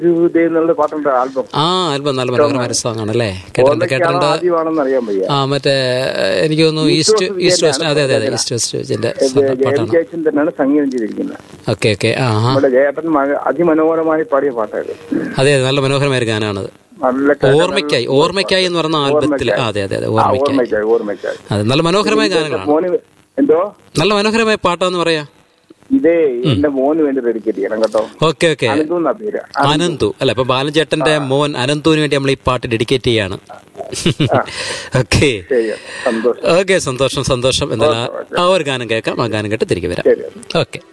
ഒരു എന്നുള്ള പാട്ടുണ്ട് ആൽബം ആ ആൽബം നല്ല മനോഹരമായ സോങ് ആണല്ലേ കേട്ടിട്ടുണ്ട് കേട്ടിട്ടുണ്ട് ആദ്യമാണെന്ന് അറിയാൻ വയ്യ ആ മറ്റേ എനിക്ക് തോന്നുന്നു ഈസ്റ്റ് ഈസ്റ്റ് വെസ്റ്റ് അതെ അതെ അതെ ഈസ്റ്റ് വെസ്റ്റ് വെസ്റ്റിന്റെ പാട്ടാണ് ജയചന്ദ്രൻ തന്നെയാണ് സംഗീതം ചെയ്തിരിക്കുന്നത് ഓക്കെ ഓക്കെ ആ ആ നമ്മുടെ ജയേട്ടൻ മ- അതിമനോഹരമായി പാടിയ പാട്ടായത് അതെ അതെ നല്ല മനോഹരമായ ഒരു ഗാനമാണത് നല്ല ഓർമ്മയ്ക്കായി ഓർമ്മയ്ക്കായി എന്ന് പറയുന്ന ആൽബത്തിൽ ആ, അതെ അതെ അതെ ആ, ഓർമ്മയ്ക്കായി ഓർമ്മയ്ക്കായി ഓർമ്മയ്ക്കായി അതെ നല്ല മനോഹരമായ ഗാനങ്ങളാണ് മോന് എന്തോ നല്ല മനോഹരമായ പാട്ടാന്ന് പറയാ ഇതേ എന്റെ മോന് വേണ്ടി ഡെഡിക്കേറ്റ് ചെയ്യണം കേട്ടോ ഓക്കെ ഓക്കെ അനന്തു എന്നാ പേര് അനന്തു അല്ല ഇപ്പൊ ബാലചേട്ടന്റെ മോൻ അനന്തുവിന് വേണ്ടി നമ്മൾ ഈ പാട്ട് ഡെഡിക്കേറ്റ് ചെയ്യാണ് ഓക്കെ ചെയ്യാം സന്തോഷം ഓക്കെ സന്തോഷം സന്തോഷം എന്നാൽ ആ ഒരു ഗാനം കേൾക്കാം ആ ഗാനം കേട്ട് തിരികെ വരാം ശരി ഓക്കെ